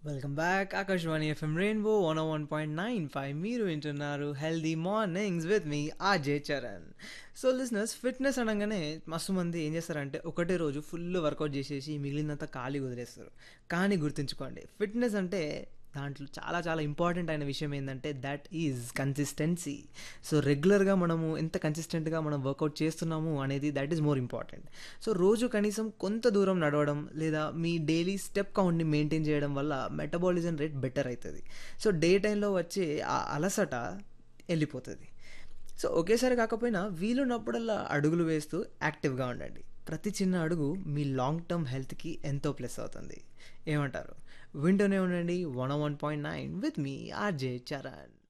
welcome back Akashvani FM rainbow one one point nine five మీరు వింటున్నారు healthy mornings with me RJ Charan so listeners fitness అనగానే మస్తు మంది ఏం చేస్తారంటే ఒకటే రోజు ఫుల్ వర్కౌట్ చేసేసి మిగిలినంత ఖాళీ వదిలేస్తారు కానీ గుర్తుంచుకోండి ఫిట్నెస్ అంటే దాంట్లో చాలా చాలా ఇంపార్టెంట్ అయిన విషయం ఏంటంటే దట్ ఈజ్ కన్సిస్టెన్సీ సో రెగ్యులర్గా మనము ఎంత కన్సిస్టెంట్గా మనం వర్కౌట్ చేస్తున్నాము అనేది that is more important so రోజు కనీసం కొంత దూరం నడవడం లేదా మీ డైలీ స్టెప్ కౌంట్ని మెయింటైన్ చేయడం వల్ల మెటబాలిజం రేట్ బెటర్ అవుతుంది సో డే టైంలో వచ్చే ఆ అలసట వెళ్ళిపోతుంది సో ఒకేసారి కాకపోయినా వీలున్నప్పుడల్లా అడుగులు వేస్తూ యాక్టివ్గా ఉండండి ప్రతి చిన్న అడుగు మీ లాంగ్ టర్మ్ హెల్త్కి ఎంతో ప్లస్ అవుతుంది ఏమంటారు వింటూనే ఉండండి one one point nine with me RJ Charan